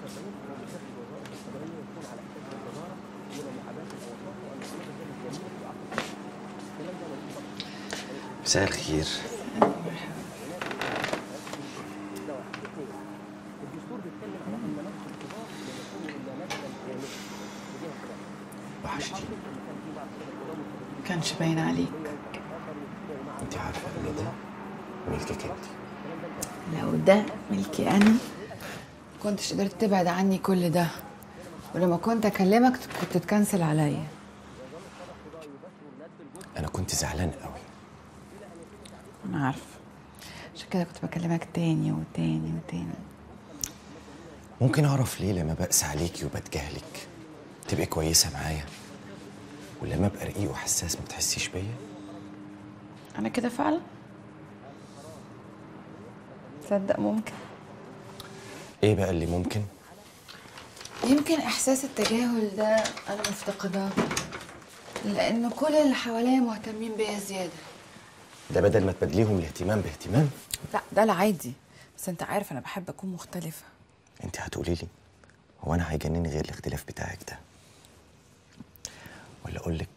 مساء الخير وحشتي كانش باين عليك انت عارفه ان ده ملكك انت لو ده ملكي انا كنتش قدرت تبعد عني كل ده ولما كنت اكلمك كنت تكنسل عليا انا كنت زعلان قوي انا عارفه عشان كده كنت بكلمك تاني وتاني وتاني ممكن اعرف ليه لما بقسى عليكي وبتجاهلك تبقي كويسه معايا ولما ابقى رقيق وحساس ما تحسيش بيا انا كده فعلا تصدق ممكن ايه بقى اللي ممكن يمكن احساس التجاهل ده انا مفتقداه لان كل اللي حواليا مهتمين بيا زياده ده بدل ما تبادليهم الاهتمام باهتمام لا ده العادي بس انت عارف انا بحب اكون مختلفه انت هتقولي لي هو انا هيجنني غير الاختلاف بتاعك ده ولا اقول لك